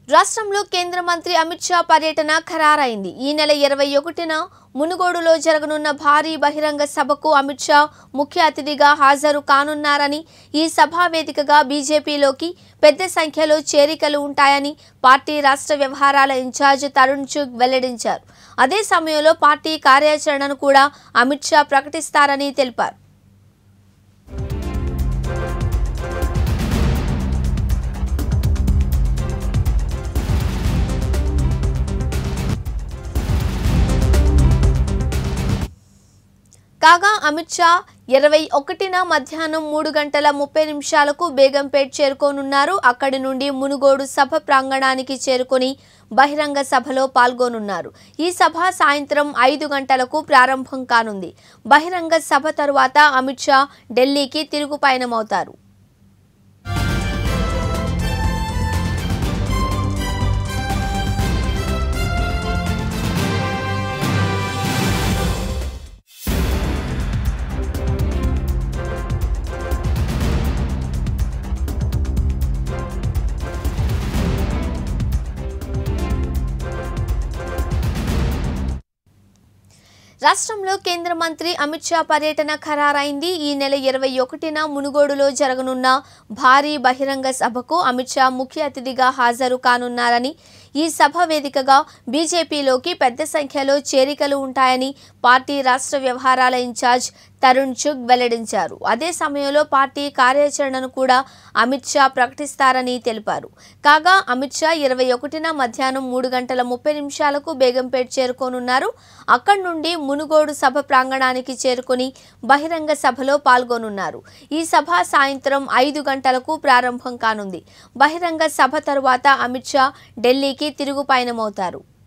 రాష్ట్రంలో కేంద్ర మంత్రి అమిత్ షా పర్యటన ఖరారైంది ఈ నెల ఇరవై ఒకటిన మునుగోడులో జరగనున్న భారీ బహిరంగ సభకు అమిత్ షా ముఖ్య అతిథిగా హాజరు కానున్నారని ఈ సభా వేదికగా బీజేపీలోకి పెద్ద సంఖ్యలో చేరికలు ఉంటాయని పార్టీ రాష్ట్ర వ్యవహారాల ఇన్ఛార్జ్ తరుణ్ చుగ్ వెల్లడించారు అదే సమయంలో పార్టీ కార్యాచరణను కూడా అమిత్ షా ప్రకటిస్తారని తెలిపారు కాగా అమిత్ షా ఇరవై ఒకటిన మధ్యాహ్నం మూడు గంటల ముప్పై నిమిషాలకు బేగంపేట్ చేరుకోనున్నారు అక్కడి నుండి మునుగోడు సభ ప్రాంగణానికి చేరుకొని బహిరంగ సభలో పాల్గొనున్నారు ఈ సభ సాయంత్రం ఐదు గంటలకు ప్రారంభం కానుంది బహిరంగ సభ తరువాత అమిత్ షా ఢిల్లీకి తిరుగు పయనమవుతారు రాష్ట్రంలో కేంద్ర మంత్రి అమిత్ షా పర్యటన ఖరారైంది ఈ నెల ఇరవై ఒకటిన మునుగోడులో జరగనున్న భారీ బహిరంగ సభకు అమిత్ షా ముఖ్య అతిథిగా హాజరు కానున్నారని ఈ సభ వేదికగా బీజేపీలోకి పెద్ద సంఖ్యలో చేరికలు ఉంటాయని పార్టీ రాష్ట్ర వ్యవహారాల ఇన్ఛార్జ్ తరుణ్ చుగ్ వెల్లడించారు అదే సమయంలో పార్టీ కార్యాచరణను కూడా అమిత్ షా ప్రకటిస్తారని తెలిపారు కాగా అమిత్ షా ఇరవై ఒకటిన మధ్యాహ్నం మూడు గంటల ముప్పై నిమిషాలకు బేగంపేట్ చేరుకోనున్నారు అక్కడి నుండి మునుగోడు సభ ప్రాంగణానికి చేరుకొని బహిరంగ సభలో పాల్గొనున్నారు ఈ సభ సాయంత్రం ఐదు గంటలకు ప్రారంభం కానుంది బహిరంగ సభ తరువాత అమిత్ షా ఢిల్లీకి తిరుగు పయనమవుతారు